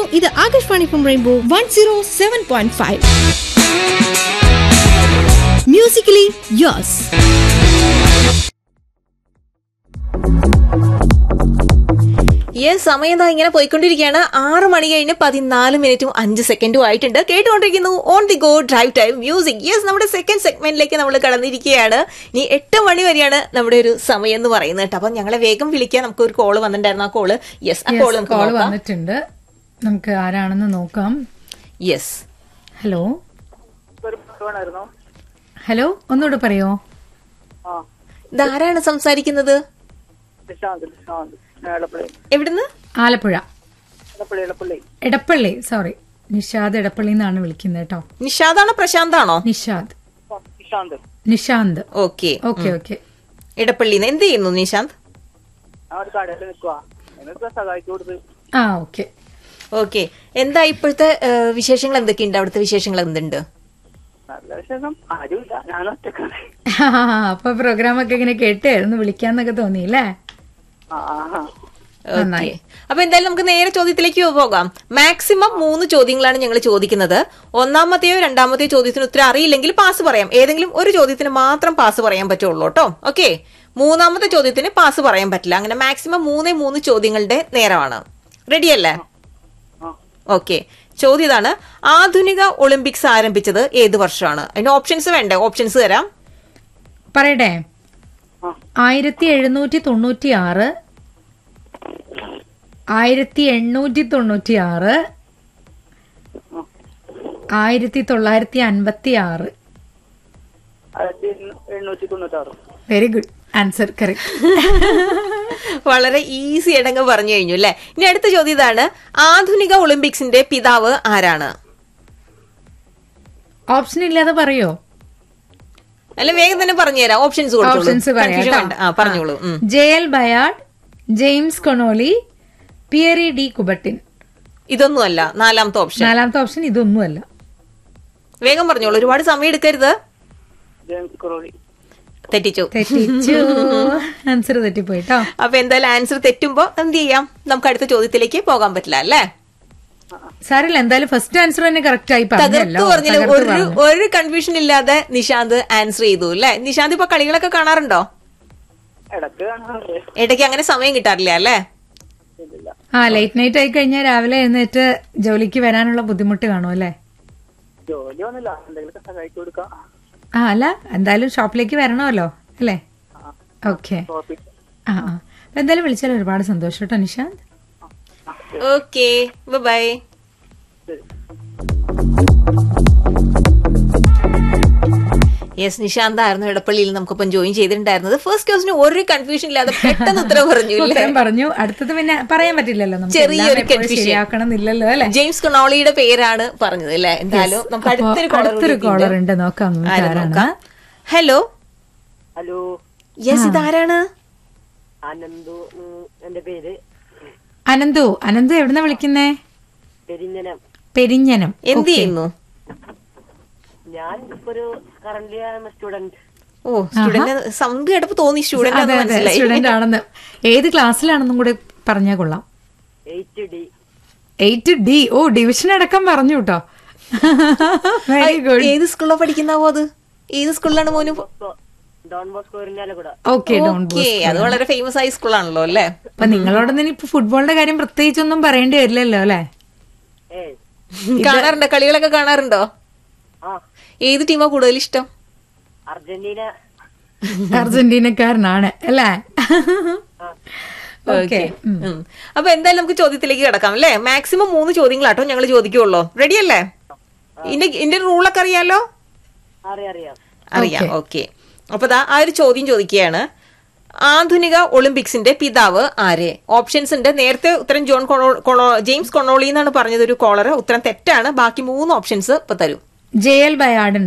ഇത് Akashvani from Rainbow one zero seven point five musically yours yes സമയം ദാ ഇങ്ങനെ പോയിക്കൊണ്ടിരിക്കുകയാണ് ആറ് മണി കഴിഞ്ഞ് പതിനാല് മിനിറ്റും അഞ്ച് സെക്കൻഡും ആയിട്ടുണ്ട് കേട്ടുകൊണ്ടിരിക്കുന്നു on the go drive time music yes നമ്മുടെ സെക്കൻഡ് സെഗ്മെന്റിലേക്ക് നമ്മൾ കടന്നിരിക്കുകയാണ് ഇനി എട്ട് മണി വരെയാണ് നമ്മുടെ ഒരു സമയം എന്ന് പറയുന്നത് കേട്ടോ അപ്പൊ ഞങ്ങളെ വേഗം വിളിക്കാൻ നമുക്ക് ഒരു കോള് വന്നിട്ടുണ്ടായിരുന്നു ആ കോള് യെസ് ആ കോള് നമുക്ക് കോൾ നോക്കാം വന്നിട്ടുണ്ട് നമുക്ക് ആരാണെന്ന് നോക്കാം യെസ് ഹലോ ഒരു വേണമായിരുന്നോ ഹലോ ഒന്നുകൂടെ പറയോ ആ ഇതാരാണ് സംസാരിക്കുന്നത് നിശാന്ത് നിശാന്ത് ഞാൻ എടപ്പള്ളി എവിടുന്ന് ആലപ്പുഴ എടപ്പള്ളി എടപ്പള്ളി എടപ്പള്ളി സോറി നിഷാദ് എടപ്പള്ളി എന്നാണ് വിളിക്കുന്നത് കേട്ടോ നിഷാദാണോ പ്രശാന്താണോ നിഷാദ് ആ, Nishanth Nishanth okay okay okay ഇടപ്പള്ളിന്ന് എന്ത് ചെയ്യുന്നു നിശാന്ത് ഞാൻ ഒരു കടയിൽ നിൽക്കുക എനിക്ക് സഹായിച്ചു കൊടുത്ത് ആ ഓക്കെ ഓക്കെ എന്താ ഇപ്പോഴത്തെ ഏഹ്, വിശേഷങ്ങൾ എന്തൊക്കെയുണ്ട് അവിടുത്തെ വിശേഷങ്ങൾ എന്തുണ്ട് നല്ല വിശേഷം ആരുമില്ല ഞാൻ ഒറ്റക്കാണ് അപ്പൊ പ്രോഗ്രാം ഒക്കെ ഇങ്ങനെ കേട്ട് ഒന്ന് വിളിക്കാന്നൊക്കെ തോന്നിയില്ലേ ആ ആ ആ. ഓക്കെ അപ്പൊ എന്തായാലും നമുക്ക് നേരെ ചോദ്യത്തിലേക്ക് പോകാം മാക്സിമം മൂന്ന് ചോദ്യങ്ങളാണ് ഞങ്ങൾ ചോദിക്കുന്നത് ഒന്നാമത്തെയോ രണ്ടാമത്തെയോ ചോദ്യത്തിന് ഉത്തരം അറിയില്ലെങ്കിൽ പാസ് പറയാം ഏതെങ്കിലും ഒരു ചോദ്യത്തിന് മാത്രം പാസ് പറയാൻ പറ്റുള്ളൂ കേട്ടോ ഓക്കെ മൂന്നാമത്തെ ചോദ്യത്തിന് പാസ് പറയാൻ പറ്റില്ല അങ്ങനെ മാക്സിമം മൂന്നേ മൂന്ന് ചോദ്യങ്ങളുടെ നേരമാണ് റെഡിയല്ലേ ആ. ഓക്കെ ചോദ്യം ഇതാണ് ആധുനിക ഒളിമ്പിക്സ് ആരംഭിച്ചത് ഏത് വർഷമാണ് അതിന് ഓപ്ഷൻസ് വേണ്ടേ ഓപ്ഷൻസ് തരാം പറയട്ടെ ആ. ആയിരത്തി എഴുന്നൂറ്റി തൊണ്ണൂറ്റി ആറ് ആയിരത്തി എണ്ണൂറ്റി തൊണ്ണൂറ്റി ആറ് ആയിരത്തി തൊള്ളായിരത്തി അൻപത്തി ആറ് ആയിരത്തി എണ്ണൂറ്റി തൊണ്ണൂറ്റാറ് വെരി ഗുഡ് ആൻസർ കറക്റ്റ് വളരെ ഈസി ആയിട്ടങ്ങ് പറഞ്ഞു കഴിഞ്ഞു അല്ലെ ഇനി അടുത്ത ചോദ്യം ഇതാണ് ആധുനിക ഒളിമ്പിക്സിന്റെ പിതാവ് ആരാണ് ഓപ്ഷൻ ഇല്ലാതെ പറയോ അല്ല വേഗം തന്നെ പറഞ്ഞുതരാം ഓപ്ഷൻസ് ഓപ്ഷൻസ് പറയാം ആ പറഞ്ഞോളൂ ഉം. J L Baird James Connolly Pierre de Coubertin ഇതൊന്നുമല്ല നാലാമത്തെ ഓപ്ഷൻ നാലാമത്തെ ഓപ്ഷൻ ഇതൊന്നുമല്ല വേഗം പറഞ്ഞോളൂ ഒരുപാട് സമയം എടുക്കരുത് ജെയിംസ് കുറോളി തെറ്റിച്ചു തെറ്റിച്ചു ആൻസർ തെറ്റിപ്പോയിട്ടോ അപ്പൊ എന്തായാലും ആൻസർ തെറ്റുമ്പോ എന്ത് ചെയ്യാം നമുക്ക് അടുത്ത ചോദ്യത്തിലേക്ക് പോകാൻ പറ്റില്ല അല്ലേ സാറില്ല എന്തായാലും ഫസ്റ്റ് ആൻസർ തന്നെ കറക്റ്റ് ആയി തകർത്ത് പറഞ്ഞല്ലോ പറഞ്ഞില്ല തകർത്ത് ഒരു പറഞ്ഞു. ഒരു കൺഫ്യൂഷൻ ഇല്ലാതെ നിശാന്ത് ആൻസർ ചെയ്തു അല്ലെ നിശാന്ത് ഇപ്പൊ കളികളൊക്കെ കാണാറുണ്ടോ ഇടക്ക് കാണാറുണ്ട് ഇടയ്ക്ക് അങ്ങനെ സമയം കിട്ടാറില്ല അല്ലേ ഇല്ലില്ല ആ ലേറ്റ് നൈറ്റ് ആയി കഴിഞ്ഞാൽ രാവിലെ എഴുന്നേറ്റ് ജോലിക്ക് വരാനുള്ള ബുദ്ധിമുട്ട് കാണും അല്ലേ ജോലി ഒന്നുമില്ല എന്തെങ്കിലുമൊക്കെ സഹായിച്ചു കൊടുക്കാം ആ അല്ല എന്തായാലും ഷോപ്പിലേക്ക് വരണമല്ലോ അല്ലേ ഓക്കെ ഷോപ്പിൽ ആ ആ അപ്പൊ എന്തായാലും വിളിച്ചാൽ ഒരുപാട് സന്തോഷം കേട്ടോ നിഷാന്ത് ഓക്കെ ബൈ ശരി യെസ് നിശാന്ത് ആയിരുന്നു ഇടപ്പള്ളിയിൽ നമുക്കൊപ്പം ജോയിൻ ചെയ്തിട്ടുണ്ടായിരുന്നത് ഫസ്റ്റ് ക്വസ്റ്റിന് ഒരു കൺഫ്യൂഷൻ ഇല്ലാതെ പെട്ടെന്ന് ഉത്തരം പറഞ്ഞു ഇല്ലേ ഉത്തരം പറഞ്ഞു അടുത്തത് പിന്നെ പറയാൻ പറ്റില്ലല്ലോ നമുക്ക് ചെറിയൊരു എല്ലാം എപ്പോഴും confusion. ശരിയാക്കണം എന്നില്ലല്ലോ അല്ലേ ജെയിംസ് കൊണോളിയുടെ പേരാണ് പറഞ്ഞത് അല്ലേ എന്തായാലും നമുക്ക് അപ്പൊ അടുത്തൊരു caller അടുത്തൊരു കൂടി കോളർ ഉണ്ട്. ഉണ്ട് നോക്കാം നമുക്ക് ആരെ ആരാണ് നോക്കാം ഹലോ ഹലോ യെസ് ഇതാരാണ് അനന്തു എന്റെ പേര് അനന്തു അനന്തു എവിടുന്ന വിളിക്കുന്നേ പെരിഞ്ഞനം പെരിഞ്ഞനം എന്ത് Okay. ചെയ്യുന്നു ഞാൻ ഇപ്പൊ ഒരു current student oh student sound കേട്ടപ്പോ തോന്നി സ്റ്റുഡന്റ് അതെ ആണെന്ന് അതെ മനസ്സിലായി സ്റ്റുഡന്റ് ആണെന്ന് ഏത് ക്ലാസ്സിലാണെന്നും കൂടെ പറഞ്ഞാൽ കൊള്ളാം eight D eight D oh division അടക്കം പറഞ്ഞു കേട്ടോ വെരി ഗുഡ് ഏത് സ്കൂളിലാണ് പഠിക്കുന്നാവോ അത് ഏത് സ്കൂളിലാണ് മോന് Don Bosco Irinjalakuda okay Don okay അത് വളരെ ഫേമസ് ആയ സ്കൂളാണല്ലോ അല്ലേ അപ്പൊ നിങ്ങളോടൊന്നും ഇപ്പൊ ഫുട്ബോളിന്റെ കാര്യം പ്രത്യേകിച്ചൊന്നും പറയേണ്ടി വരില്ലല്ലോ അല്ലെ ഏ കാണാറുണ്ടോ കളികളൊക്കെ കാണാറുണ്ടോ ആ ഏത് ടീമാ കൂടുതൽ ഇഷ്ടം അർജന്റീന അർജന്റീനക്കാരനാണ് അല്ലേ ഓക്കെ ഉം. അപ്പൊ എന്തായാലും നമുക്ക് ചോദ്യത്തിലേക്ക് കിടക്കാം അല്ലേ മാക്സിമം മൂന്ന് ചോദ്യങ്ങളാട്ടോ ഞങ്ങൾ ചോദിക്കുള്ളൂ റെഡി അല്ലേ ഇതിന്റെ ഇതിന്റെ റൂളൊക്കെ അറിയാലോ അറിയാം അറിയാം അറിയാം ഓക്കെ അപ്പൊ ദാ ആ ഒരു ചോദ്യം ചോദിക്കുകയാണ് ആധുനിക ഒളിമ്പിക്സിന്റെ പിതാവ് ആര് ഓപ്ഷൻസ് ഉണ്ട് നേരത്തെ ഉത്തരം ജോൺ കൊണോ കൊണോ- ജെയിംസ് കൊണോളി എന്നാണ് പറഞ്ഞത് ഒരു കോളർ ഉത്തരം തെറ്റാണ് ബാക്കി മൂന്ന് ഓപ്ഷൻസ് ഇപ്പൊ തരും ജെ എൽ ബയാഡ്